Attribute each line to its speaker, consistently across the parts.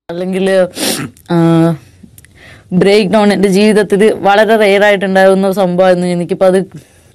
Speaker 1: അല്ലെങ്കിൽ break down എൻ്റെ ജീവിതത്തിൽ വളരെ റെയർ ആയിട്ടുണ്ടാകുന്ന സംഭവമായിരുന്നു എനിക്കിപ്പോൾ അത്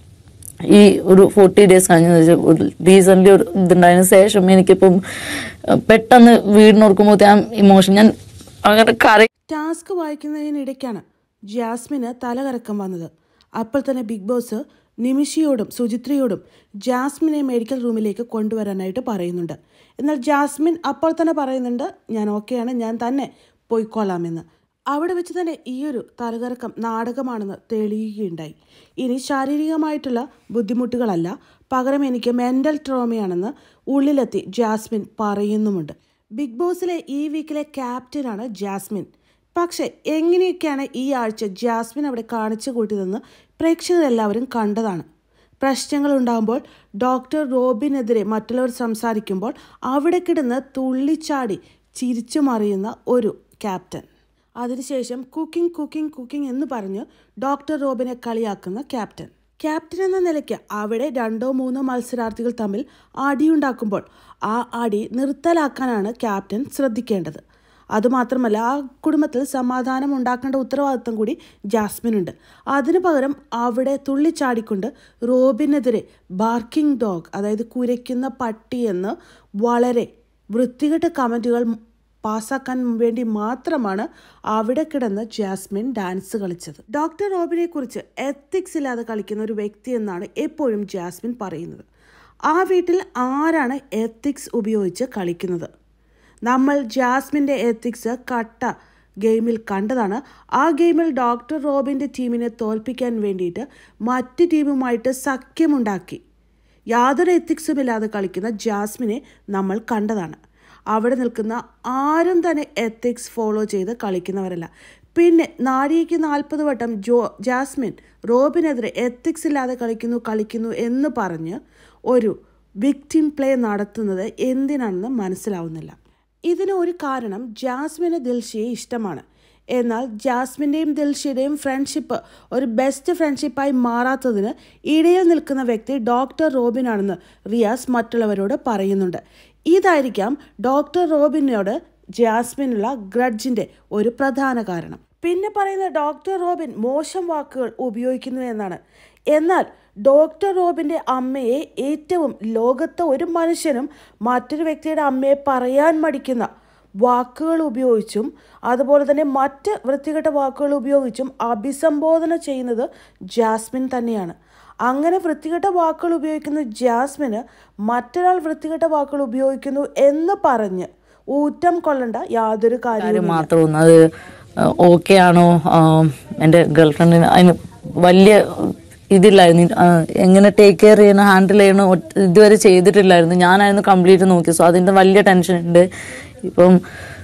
Speaker 1: ഈ ഒരു ഫോർട്ടി ഡേയ്സ് കഴിഞ്ഞ റീസെൻ്റ്ലി ഒരു ഇതുണ്ടായതിനു ശേഷം എനിക്കിപ്പം ആ, പെട്ടെന്ന് വീടിനോർക്കുമ്പോൾ ഞാൻ ഇമോഷൻ ഞാൻ അങ്ങനെ കറി
Speaker 2: ടാസ്ക് വായിക്കുന്നതിനിടയ്ക്കാണ് ജാസ്മിന് തലകറക്കം വന്നത് അപ്പോൾ തന്നെ ബിഗ് ബോസ് നിമിഷയോടും സുചിത്രയോടും ജാസ്മിനെ മെഡിക്കൽ റൂമിലേക്ക് കൊണ്ടുവരാനായിട്ട് പറയുന്നുണ്ട് എന്നാൽ ജാസ്മിൻ അപ്പോൾ തന്നെ പറയുന്നുണ്ട് ഞാൻ ഓക്കെയാണ് ഞാൻ തന്നെ പോയിക്കൊള്ളാമെന്ന് അവിടെ വെച്ച് തന്നെ ഈയൊരു തലകറക്കം നാടകമാണെന്ന് തെളിയുകയുണ്ടായി ഇനി ശാരീരികമായിട്ടുള്ള ബുദ്ധിമുട്ടുകളല്ല പകരം എനിക്ക് മെൻ്റൽ ട്രോമയാണെന്ന് ഉള്ളിലെത്തി ജാസ്മിൻ പറയുന്നുമുണ്ട് ബിഗ് ബോസിലെ ഈ വീക്കിലെ ക്യാപ്റ്റനാണ് ജാസ്മിൻ പക്ഷേ എങ്ങനെയൊക്കെയാണ് ഈ ആഴ്ച ജാസ്മിൻ അവിടെ കാണിച്ചു കൂട്ടിയതെന്ന് പ്രേക്ഷകരെല്ലാവരും കണ്ടതാണ് പ്രശ്നങ്ങൾ ഉണ്ടാകുമ്പോൾ ഡോക്ടർ റോബിനെതിരെ മറ്റുള്ളവർ സംസാരിക്കുമ്പോൾ അവിടെ കിടന്ന് തുള്ളിച്ചാടി ചിരിച്ചു മറിയുന്ന ഒരു ക്യാപ്റ്റൻ അതിനുശേഷം കുക്കിംഗ് കുക്കിംഗ് കുക്കിംഗ് എന്ന് പറഞ്ഞ് ഡോക്ടർ റോബിനെ കളിയാക്കുന്ന ക്യാപ്റ്റൻ ക്യാപ്റ്റൻ എന്ന നിലയ്ക്ക് അവിടെ രണ്ടോ മൂന്നോ മത്സരാർത്ഥികൾ തമ്മിൽ അടിയുണ്ടാക്കുമ്പോൾ ആ അടി നിർത്തലാക്കാനാണ് ക്യാപ്റ്റൻ ശ്രദ്ധിക്കേണ്ടത് അതുമാത്രമല്ല ആ കുടുംബത്തിൽ സമാധാനം ഉണ്ടാക്കേണ്ട ഉത്തരവാദിത്തം കൂടി ജാസ്മിനുണ്ട് അതിനു പകരം അവിടെ തുള്ളിച്ചാടിക്കൊണ്ട് റോബിനെതിരെ ബാർക്കിംഗ് ഡോഗ് അതായത് കുരയ്ക്കുന്ന പട്ടി എന്ന് വളരെ വൃത്തികെട്ട കമൻറ്റുകൾ പാസ്സാക്കാൻ വേണ്ടി മാത്രമാണ് അവിടെ കിടന്ന് ജാസ്മിൻ ഡാൻസ് കളിച്ചത് ഡോക്ടർ റോബിനെ കുറിച്ച് എത്തിക്സ് ഇല്ലാതെ കളിക്കുന്ന ഒരു വ്യക്തി എന്നാണ് എപ്പോഴും ജാസ്മിൻ പറയുന്നത് ആ വീട്ടിൽ ആരാണ് എത്തിക്സ് ഉപയോഗിച്ച് കളിക്കുന്നത് നമ്മൾ ജാസ്മിൻ്റെ എത്തിക്സ് കട്ട ഗെയിമിൽ കണ്ടതാണ് ആ ഗെയിമിൽ ഡോക്ടർ റോബിൻ്റെ ടീമിനെ തോൽപ്പിക്കാൻ വേണ്ടിയിട്ട് മറ്റ് ടീമുമായിട്ട് സഖ്യമുണ്ടാക്കി യാതൊരു എത്തിക്സും ഇല്ലാതെ കളിക്കുന്ന ജാസ്മിനെ നമ്മൾ കണ്ടതാണ് അവിടെ നിൽക്കുന്ന ആരും തന്നെ എത്തിക്സ് ഫോളോ ചെയ്ത് കളിക്കുന്നവരല്ല പിന്നെ നാഴികയ്ക്ക് നാൽപ്പത് വട്ടം ജോ ജാസ്മിൻ റോബിനെതിരെ എത്തിക്സ് ഇല്ലാതെ കളിക്കുന്നു കളിക്കുന്നു എന്ന് പറഞ്ഞ് ഒരു വിക്ടിം പ്ലേ നടത്തുന്നത് എന്തിനാണെന്ന് മനസ്സിലാവുന്നില്ല ഇതിന് ഒരു കാരണം ജാസ്മിന് ദിൽഷയെ ഇഷ്ടമാണ് എന്നാൽ ജാസ്മിൻ്റെയും ദിൽഷയുടെയും ഫ്രണ്ട്ഷിപ്പ് ഒരു ബെസ്റ്റ് ഫ്രണ്ട്ഷിപ്പായി മാറാത്തതിന് ഇടയിൽ നിൽക്കുന്ന വ്യക്തി ഡോക്ടർ റോബിനാണെന്ന് റിയാസ് മറ്റുള്ളവരോട് പറയുന്നുണ്ട് ഇതായിരിക്കാം ഡോക്ടർ റോബിനോട് ജാസ്മിനുള്ള ഗ്രഡ്ജിൻ്റെ ഒരു പ്രധാന കാരണം പിന്നെ പറയുന്ന ഡോക്ടർ റോബിൻ മോശം വാക്കുകൾ ഉപയോഗിക്കുന്നു എന്നാണ് എന്നാൽ ഡോക്ടർ റോബിൻ്റെ അമ്മയെ ഏറ്റവും ലോകത്തെ ഒരു മനുഷ്യനും മറ്റൊരു വ്യക്തിയുടെ അമ്മയെ പറയാൻ മടിക്കുന്ന വാക്കുകൾ ഉപയോഗിച്ചും അതുപോലെ തന്നെ മറ്റ് വൃത്തികെട്ട വാക്കുകൾ ഉപയോഗിച്ചും അഭിസംബോധന ചെയ്യുന്നത് ജാസ്മിൻ തന്നെയാണ് അങ്ങനെ വൃത്തികെട്ട വാക്കുകൾ ഉപയോഗിക്കുന്ന ജാസ്മിന് മറ്റൊരാൾ വൃത്തികെട്ട വാക്കുകൾ ഉപയോഗിക്കുന്നു എന്ന് പറഞ്ഞ് ഊറ്റം കൊള്ളേണ്ട യാതൊരു കാര്യവും
Speaker 1: കാര്യം മാത്രമൊന്നും അത് ഓക്കെ ആണോ ആം, എൻ്റെ ഗേൾഫ്രണ്ടിന് അതിന് വലിയ ഇതില്ലായിരുന്നു ആ, എങ്ങനെ ടേക്ക് കെയർ ചെയ്യണം ഹാൻഡിൽ ചെയ്യണം ഒറ്റ- ഇതുവരെ ചെയ്തിട്ടില്ലായിരുന്നു ഞാനായിരുന്നു കംപ്ലീറ്റ് നോക്കി സോ അതിൻ്റെ വലിയ ടെൻഷൻ ഉണ്ട് ഇപ്പം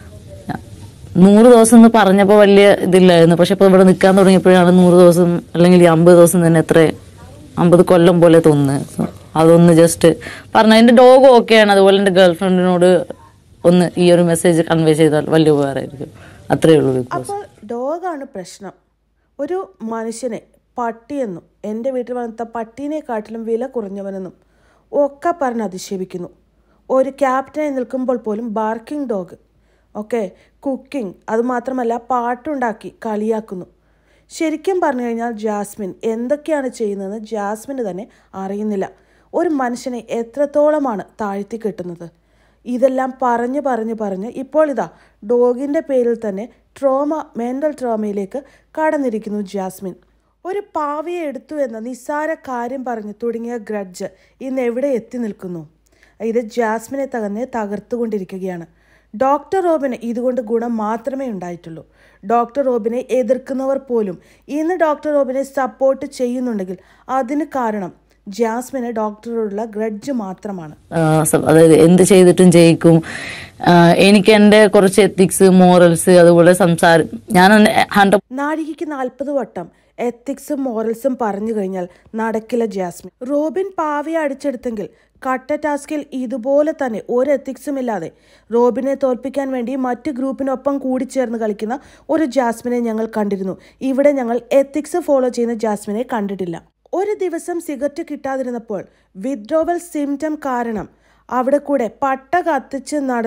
Speaker 1: നൂറ് ദിവസം എന്ന് പറഞ്ഞപ്പോൾ വലിയ ഇതില്ലായിരുന്നു പക്ഷെ ഇപ്പോൾ ഇവിടെ നിൽക്കാൻ തുടങ്ങിയപ്പോഴാണ് നൂറ് ദിവസം അല്ലെങ്കിൽ ഈ അമ്പത് ദിവസം തന്നെ എത്ര അമ്പത് കൊല്ലം പോലെ തോന്നുന്നത് സോ അതൊന്ന് ജസ്റ്റ് പറഞ്ഞു എൻ്റെ ഡോഗ് ഓക്കെയാണ് അതുപോലെ എൻ്റെ ഗേൾഫ്രണ്ടിനോട് ഒന്ന് ഈ ഒരു മെസ്സേജ് കൺവേ ചെയ്താൽ വലിയ ഉപകാരമായിരിക്കും അത്രയേ ഉള്ളൂ ബിഗ് ബോസ്
Speaker 2: അപ്പോൾ ഡോഗാണ് പ്രശ്നം ഒരു മനുഷ്യനെ പട്ടിയെന്നും എൻ്റെ വീട്ടിൽ വളർത്ത പട്ടീനെക്കാട്ടിലും വില കുറഞ്ഞവനെന്നും ഒക്കെ പറഞ്ഞ് അധിക്ഷേപിക്കുന്നു ഒരു ക്യാപ്റ്റനായി നിൽക്കുമ്പോൾ പോലും ബാർക്കിംഗ് ഡോഗ് ഓക്കെ കുക്കിംഗ് അതുമാത്രമല്ല പാട്ടുണ്ടാക്കി കളിയാക്കുന്നു ശരിക്കും പറഞ്ഞു കഴിഞ്ഞാൽ ജാസ്മിൻ എന്തൊക്കെയാണ് ചെയ്യുന്നതെന്ന് ജാസ്മിന് തന്നെ അറിയുന്നില്ല ഒരു മനുഷ്യനെ എത്രത്തോളമാണ് താഴ്ത്തി കെട്ടുന്നത് ഇതെല്ലാം പറഞ്ഞ് പറഞ്ഞ് പറഞ്ഞ് ഇപ്പോൾ ഇതാ ഡോഗിൻ്റെ പേരിൽ തന്നെ ട്രോമ മെൻ്റൽ ട്രോമയിലേക്ക് കടന്നിരിക്കുന്നു ജാസ്മിൻ ഒരു പാവയെ എടുത്തു എന്ന നിസ്സാര കാര്യം പറഞ്ഞ് തുടങ്ങിയ ഗ്രഡ്ജ് ഇന്ന് എവിടെ എത്തി നിൽക്കുന്നു ഇത് ജാസ്മിനെ തകർന്ന് തകർത്തുകൊണ്ടിരിക്കുകയാണ് ഡോക്ടർ റോബിന് ഇതുകൊണ്ട് ഗുണം മാത്രമേ ഉണ്ടായിട്ടുള്ളൂ ഡോക്ടർ റോബിനെ എതിർക്കുന്നവർ പോലും ഇന്ന് ഡോക്ടർ റോബിനെ സപ്പോർട്ട് ചെയ്യുന്നുണ്ടെങ്കിൽ അതിന് കാരണം ജാസ്മിന് ഡോക്ടറോടുള്ള ഗ്രഡ്ജ് മാത്രമാണ്
Speaker 1: ആ, സ- അതായത് എന്ത് ചെയ്തിട്ടും ജയിക്കും ആ, എനിക്ക് എൻ്റെ കുറച്ച് എത്തിക്സ് മോറൽസ് അതുപോലെ സംസാരം ഞാൻ ഹൺഡ്രഡ്
Speaker 2: നാഴികയ്ക്ക് നാൽപ്പത് വട്ടം എത്തിക്സും മോറൽസും പറഞ്ഞു കഴിഞ്ഞാൽ നടക്കില്ല ജാസ്മിൻ റോബിൻ പാവയെ അടിച്ചെടുത്തെങ്കിൽ കട്ട ടാസ്കിൽ ഇതുപോലെ തന്നെ ഒരു എത്തിക്സും ഇല്ലാതെ റോബിനെ തോൽപ്പിക്കാൻ വേണ്ടി മറ്റ് ഗ്രൂപ്പിനൊപ്പം കൂടിച്ചേർന്ന് കളിക്കുന്ന ഒരു ജാസ്മിനെ ഞങ്ങൾ കണ്ടിരുന്നു ഇവിടെ ഞങ്ങൾ എത്തിക്സ് ഫോളോ ചെയ്യുന്ന ജാസ്മിനെ കണ്ടിട്ടില്ല ഒരു ദിവസം സിഗരറ്റ് കിട്ടാതിരുന്നപ്പോൾ വിത്ഡ്രോവൽ സിംറ്റം കാരണം അവിടെ കൂടെ പട്ട കത്തിച്ച് നടന്ന്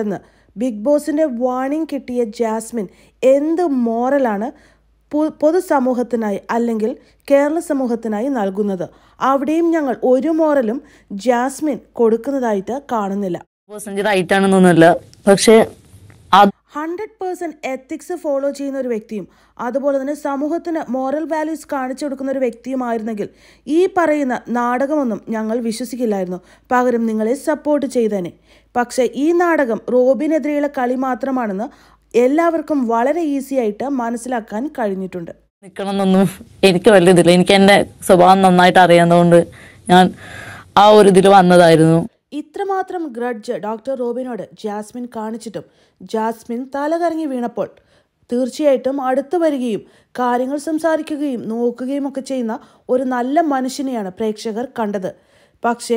Speaker 2: ബിഗ് ബോസിൻ്റെ വാണിംഗ് കിട്ടിയ ജാസ്മിൻ എന്ത് മോറലാണ് പൊ- പൊതുസമൂഹത്തിനായി അല്ലെങ്കിൽ കേരള സമൂഹത്തിനായി നൽകുന്നത് അവിടെയും ഞങ്ങൾ ഒരു മോറലും ജാസ്മിൻ കൊടുക്കുന്നതായിട്ട് കാണുന്നില്ല
Speaker 1: പേഴ്സൻറ്റ് റൈറ്റ് ആണെന്നൊന്നുമില്ല പക്ഷേ അത്
Speaker 2: ഹൺഡ്രഡ് പേഴ്സൻറ്റ് എത്തിക്സ് ഫോളോ ചെയ്യുന്ന ഒരു വ്യക്തിയും അതുപോലെ തന്നെ സമൂഹത്തിന് മോറൽ വാല്യൂസ് കാണിച്ചു കൊടുക്കുന്ന ഒരു വ്യക്തിയുമായിരുന്നെങ്കിൽ ഈ പറയുന്ന നാടകമൊന്നും ഞങ്ങൾ വിശ്വസിക്കില്ലായിരുന്നു പകരം നിങ്ങളെ സപ്പോർട്ട് ചെയ്തേനെ പക്ഷേ ഈ നാടകം റോബിനെതിരെയുള്ള കളി മാത്രമാണെന്ന് എല്ലാവർക്കും വളരെ ഈസി ആയിട്ട് മനസ്സിലാക്കാൻ കഴിഞ്ഞിട്ടുണ്ട്
Speaker 1: നിൽക്കണം എന്നൊന്നും എനിക്ക് വലിയ ഇതില്ല എനിക്ക് എൻ്റെ സ്വഭാവം നന്നായിട്ട് അറിയാവുന്നതുകൊണ്ട് ഞാൻ ആ ഒരു ഇതിൽ വന്നതായിരുന്നു
Speaker 2: ഇത്രമാത്രം ഗ്രഡ്ജ് ഡോക്ടർ റോബിനോട് ജാസ്മിൻ കാണിച്ചിട്ടും ജാസ്മിൻ തലകറങ്ങി വീണപ്പോൾ തീർച്ചയായിട്ടും അടുത്തു വരികയും കാര്യങ്ങൾ സംസാരിക്കുകയും നോക്കുകയും ഒക്കെ ചെയ്യുന്ന ഒരു നല്ല മനുഷ്യനെയാണ് പ്രേക്ഷകർ കണ്ടത് പക്ഷേ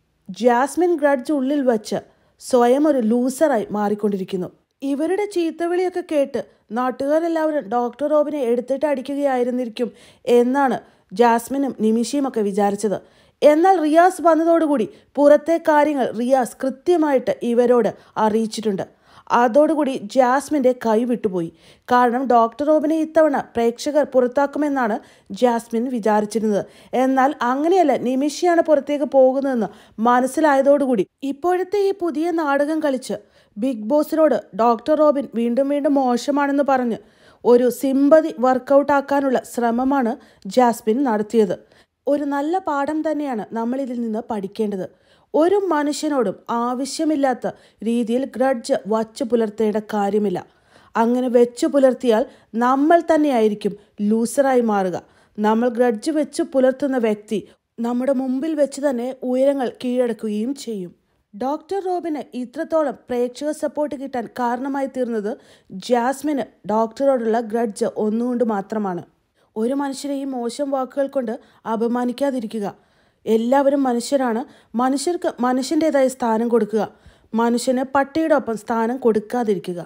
Speaker 2: ജാസ്മിൻ ഗ്രഡ്ജ് ഉള്ളിൽ വച്ച് സ്വയം ഒരു ലൂസറായി മാറിക്കൊണ്ടിരിക്കുന്നു ഇവരുടെ ചീത്തവിളിയൊക്കെ കേട്ട് നാട്ടുകാരെല്ലാവരും ഡോക്ടർ റോബിനെ എടുത്തിട്ട് അടിക്കുകയായിരുന്നിരിക്കും എന്നാണ് ജാസ്മിനും നിമിഷയും ഒക്കെ വിചാരിച്ചത് എന്നാൽ റിയാസ് വന്നതോടുകൂടി പുറത്തെ കാര്യങ്ങൾ റിയാസ് കൃത്യമായിട്ട് ഇവരോട് അറിയിച്ചിട്ടുണ്ട് അതോടുകൂടി ജാസ്മിൻ്റെ കൈ വിട്ടുപോയി കാരണം ഡോക്ടർ റോബിനെ ഇത്തവണ പ്രേക്ഷകർ പുറത്താക്കുമെന്നാണ് ജാസ്മിൻ വിചാരിച്ചിരുന്നത് എന്നാൽ അങ്ങനെയല്ല നിമിഷയാണ് പുറത്തേക്ക് പോകുന്നതെന്ന് മനസ്സിലായതോടുകൂടി ഇപ്പോഴത്തെ ഈ പുതിയ നാടകം കളിച്ച് ബിഗ് ബോസിനോട് ഡോക്ടർ റോബിൻ വീണ്ടും വീണ്ടും മോശമാണെന്ന് പറഞ്ഞ് ഒരു സിമ്പതി വർക്കൗട്ട് ആക്കാനുള്ള ശ്രമമാണ് ജാസ്മിൻ നടത്തിയത് ഒരു നല്ല പാഠം തന്നെയാണ് നമ്മൾ ഇതിൽ നിന്ന് പഠിക്കേണ്ടത് ഒരു മനുഷ്യനോടും ആവശ്യമില്ലാത്ത രീതിയിൽ ഗ്രഡ്ജ് വച്ചു പുലർത്തേണ്ട കാര്യമില്ല അങ്ങനെ വെച്ചു പുലർത്തിയാൽ നമ്മൾ തന്നെയായിരിക്കും ലൂസറായി മാറുക നമ്മൾ ഗ്രഡ്ജ് വെച്ച് പുലർത്തുന്ന വ്യക്തി നമ്മുടെ മുമ്പിൽ വെച്ച് തന്നെ ഉയരങ്ങൾ കീഴടക്കുകയും ചെയ്യും ഡോക്ടർ റോബിന് ഇത്രത്തോളം പ്രേക്ഷക സപ്പോർട്ട് കിട്ടാൻ കാരണമായി തീർന്നത് ജാസ്മിന് ഡോക്ടറോടുള്ള ഗ്രഡ്ജ് ഒന്നുകൊണ്ട് മാത്രമാണ് ഒരു മനുഷ്യരെയും മോശം വാക്കുകൾ കൊണ്ട് അപമാനിക്കാതിരിക്കുക എല്ലാവരും മനുഷ്യരാണ് മനുഷ്യർക്ക് മനുഷ്യൻ്റെതായ സ്ഥാനം കൊടുക്കുക മനുഷ്യന് പട്ടിയുടെ ഒപ്പം സ്ഥാനം കൊടുക്കാതിരിക്കുക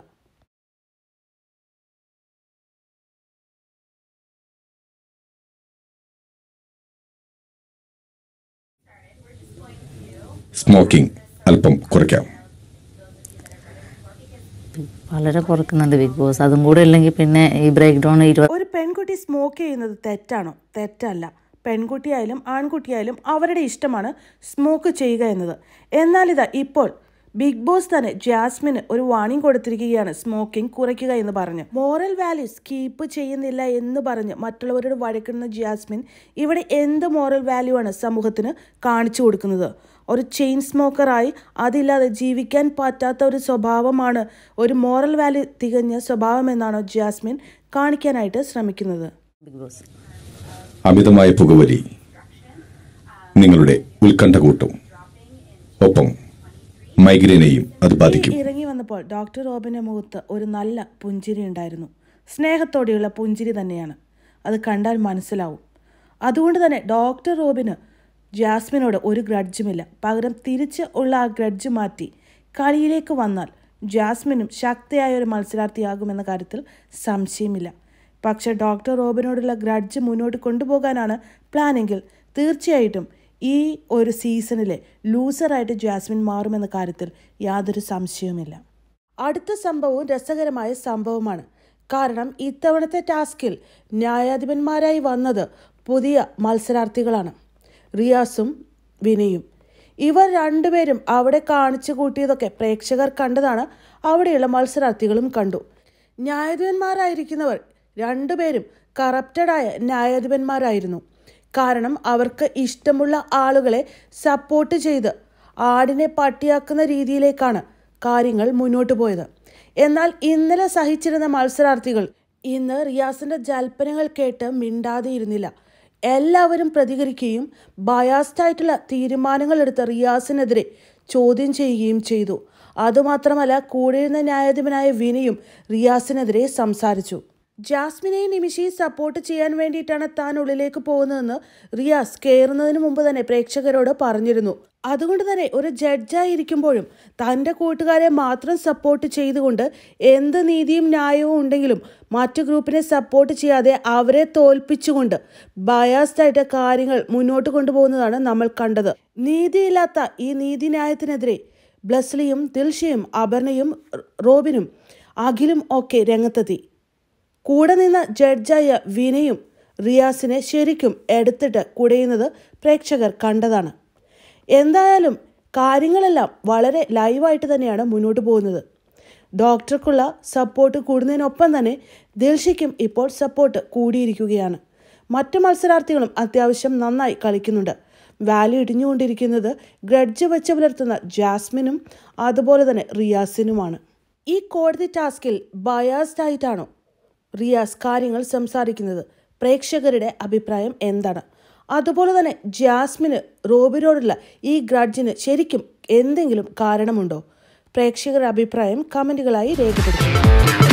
Speaker 3: സ്മോക്കിംഗ് അല്പം കുറയ്ക്കാം
Speaker 1: വളരെ കുറക്കുന്നുണ്ട് ബിഗ് ബോസ് അതും കൂടെ ഇല്ലെങ്കിൽ പിന്നെ ഈ ബ്രേക്ക് ഡൗൺ ഇരുപത്
Speaker 2: ഒരു പെൺകുട്ടി സ്മോക്ക് ചെയ്യുന്നത് തെറ്റാണോ തെറ്റല്ല പെൺകുട്ടിയായാലും ആൺകുട്ടിയായാലും അവരുടെ ഇഷ്ടമാണ് സ്മോക്ക് ചെയ്യുക എന്നത് എന്നാൽ ഇതാ ഇപ്പോൾ ബിഗ് ബോസ് തന്നെ ജാസ്മിന് ഒരു വാണിംഗ് കൊടുത്തിരിക്കുകയാണ് സ്മോക്കിംഗ് കുറയ്ക്കുക എന്ന് പറഞ്ഞ് മോറൽ വാല്യൂസ് കീപ്പ് ചെയ്യുന്നില്ല എന്ന് പറഞ്ഞ് മറ്റുള്ളവരോട് വഴക്കുന്ന ജാസ്മിൻ ഇവിടെ എന്ത് മോറൽ വാല്യൂ ആണ് സമൂഹത്തിന് കാണിച്ചു കൊടുക്കുന്നത് ഒരു ചെയിൻ സ്മോക്കറായി അതില്ലാതെ ജീവിക്കാൻ പറ്റാത്ത ഒരു സ്വഭാവമാണ് ഒരു മോറൽ വാല്യൂ തികഞ്ഞ സ്വഭാവം എന്നാണോ ജാസ്മിൻ കാണിക്കാനായിട്ട് ശ്രമിക്കുന്നത്
Speaker 1: ബിഗ് ബോസ്
Speaker 3: അമിതമായ പുകവലി നിങ്ങളുടെ ഉത്കണ്ഠ കൂട്ടും ഒപ്പം മൈഗ്രെയിനെയും അത് ബാധിക്കും
Speaker 2: ഇറങ്ങി വന്നപ്പോൾ ഡോക്ടർ റോബിന്റെ മുഖത്ത് ഒരു നല്ല പുഞ്ചിരി ഉണ്ടായിരുന്നു സ്നേഹത്തോടെയുള്ള പുഞ്ചിരി തന്നെയാണ് അത് കണ്ടാൽ മനസ്സിലാവും അതുകൊണ്ട് തന്നെ ഡോക്ടർ റോബിന് ജാസ്മിനോട് ഒരു ഗ്രഡ്ജുമില്ല പകരം തിരിച്ച് ഉള്ള ആ ഗ്രഡ്ജ് മാറ്റി കളിയിലേക്ക് വന്നാൽ ജാസ്മിനും ശക്തിയായ ഒരു മത്സരാർത്ഥിയാകുമെന്ന കാര്യത്തിൽ സംശയമില്ല പക്ഷേ ഡോക്ടർ റോബിനോടുള്ള ഗ്രഡ്ജ് മുന്നോട്ട് കൊണ്ടുപോകാനാണ് പ്ലാനെങ്കിൽ തീർച്ചയായിട്ടും ഈ ഒരു സീസണിലെ ലൂസറായിട്ട് ജാസ്മിൻ മാറുമെന്ന കാര്യത്തിൽ യാതൊരു സംശയവുമില്ല അടുത്ത സംഭവവും രസകരമായ സംഭവമാണ് കാരണം ഇത്തവണത്തെ ടാസ്കിൽ ന്യായാധിപന്മാരായി വന്നത് പുതിയ മത്സരാർത്ഥികളാണ് റിയാസും വിനയും ഇവർ രണ്ടുപേരും അവിടെ കാണിച്ചു കൂട്ടിയതൊക്കെ പ്രേക്ഷകർ കണ്ടതാണ് അവിടെയുള്ള മത്സരാർത്ഥികളും കണ്ടു ന്യായാധിപന്മാരായിരിക്കുന്നവർ രണ്ടുപേരും കറപ്റ്റഡായ ന്യായാധിപന്മാരായിരുന്നു കാരണം അവർക്ക് ഇഷ്ടമുള്ള ആളുകളെ സപ്പോർട്ട് ചെയ്ത് ആടിനെ പട്ടിയാക്കുന്ന രീതിയിലേക്കാണ് കാര്യങ്ങൾ മുന്നോട്ട് പോയത് എന്നാൽ ഇന്നലെ സഹിച്ചിരുന്ന മത്സരാർത്ഥികൾ ഇന്ന് റിയാസിന്റെ ജൽപ്പനങ്ങൾ കേട്ട് മിണ്ടാതെ ഇരുന്നില്ല എല്ലാവരും പ്രതികരിക്കുകയും ബയാസ്ഡ് ആയിട്ടുള്ള തീരുമാനങ്ങൾ എടുത്ത റിയാസിനെതിരെ ചോദ്യം ചെയ്യുകയും ചെയ്തു അതുമാത്രമല്ല കൂടെയിരുന്ന ന്യായാധിപനായ വിനയും റിയാസിനെതിരെ സംസാരിച്ചു ജാസ്മിനെയും നിമിഷയും സപ്പോർട്ട് ചെയ്യാൻ വേണ്ടിയിട്ടാണ് താൻ ഉള്ളിലേക്ക് പോകുന്നതെന്ന് റിയാസ് കയറുന്നതിന് മുമ്പ് തന്നെ പ്രേക്ഷകരോട് പറഞ്ഞിരുന്നു അതുകൊണ്ട് തന്നെ ഒരു ജഡ്ജായിരിക്കുമ്പോഴും തൻ്റെ കൂട്ടുകാരെ മാത്രം സപ്പോർട്ട് ചെയ്തുകൊണ്ട് എന്ത് നീതിയും ന്യായവും ഉണ്ടെങ്കിലും മറ്റു ഗ്രൂപ്പിനെ സപ്പോർട്ട് ചെയ്യാതെ അവരെ തോൽപ്പിച്ചുകൊണ്ട് ബയാസ്ഡ് ആയിട്ട് കാര്യങ്ങൾ മുന്നോട്ട് കൊണ്ടുപോകുന്നതാണ് നമ്മൾ കണ്ടത് നീതിയില്ലാത്ത ഈ നീതിന്യായത്തിനെതിരെ ബ്ലസ്ലിയും ദിൽഷയും അപർണയും റോബിനും അഖിലും ഒക്കെ രംഗത്തെത്തി കൂടെ നിന്ന ജഡ്ജായ വിനയും റിയാസിനെ ശരിക്കും എടുത്തിട്ട് കുടയുന്നത് പ്രേക്ഷകർ കണ്ടതാണ് എന്തായാലും കാര്യങ്ങളെല്ലാം വളരെ ലൈവായിട്ട് തന്നെയാണ് മുന്നോട്ട് പോകുന്നത് ഡോക്ടർക്കുള്ള സപ്പോർട്ട് കൂടുന്നതിനൊപ്പം തന്നെ ദിൽഷയ്ക്കും ഇപ്പോൾ സപ്പോർട്ട് കൂടിയിരിക്കുകയാണ് മറ്റു മത്സരാർത്ഥികളും അത്യാവശ്യം നന്നായി കളിക്കുന്നുണ്ട് വാലി ഇടിഞ്ഞുകൊണ്ടിരിക്കുന്നത് ഗ്രഡ്ജ് വെച്ച് പുലർത്തുന്ന ജാസ്മിനും അതുപോലെ തന്നെ റിയാസിനുമാണ് ഈ കോടതി ടാസ്കിൽ ബയാസ്ഡ് ആയിട്ടാണോ റിയാസ് കാര്യങ്ങൾ സംസാരിക്കുന്നത് പ്രേക്ഷകരുടെ അഭിപ്രായം എന്താണ് അതുപോലെ തന്നെ ജാസ്മിന് റോബിനോടുള്ള ഈ ഗ്രഡ്ജിന് ശരിക്കും എന്തെങ്കിലും കാരണമുണ്ടോ പ്രേക്ഷകരുടെ അഭിപ്രായം കമൻറ്റുകളായി രേഖപ്പെടുത്തും